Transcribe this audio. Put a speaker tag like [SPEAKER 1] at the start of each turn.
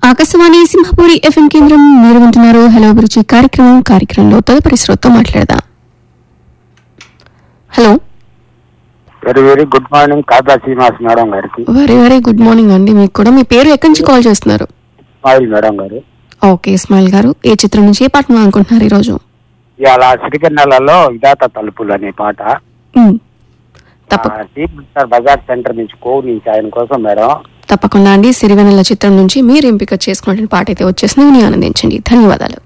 [SPEAKER 1] Akashvani Simhapuri FM కేంద్రం మీరు వింటున్నారు హలో అభిరుచి కార్యక్రమం కార్యక్రమంలో తదుపరి శ్రోతతో మాట్లాడదాం hello
[SPEAKER 2] very very good morning కాదా శ్రీనివాస్ మేడం గారికి
[SPEAKER 1] వెరీ వెరీ గుడ్ మార్నింగ్ అండి మీకు కూడా మీ పేరు ఎక్కడి నుంచి కాల్ చేస్తున్నారు
[SPEAKER 2] స్మైల్ మేడం గారు
[SPEAKER 1] ఓకే ఇస్మాయిల్ గారు ఏ చిత్రం నుంచి ఏ పాట అనుకుంటున్నారు ఈరోజు
[SPEAKER 2] ఇవాళ సిరికెన్నెలలో విధాత తలుపులు అనే పాట
[SPEAKER 1] ఉమ్, తప్ప
[SPEAKER 2] ఆ, టీ మిస్టర్ బజార్ సెంటర్ నుంచి కోవు నుంచి ఆయన కోసం మేడం
[SPEAKER 1] తప్పకుండా అండి సిరివెన్నెల చిత్రం నుంచి మీరు ఎంపిక చేసుకున్నటువంటి పాట అయితే వచ్చేసింది విని ఆనందించండి ధన్యవాదాలు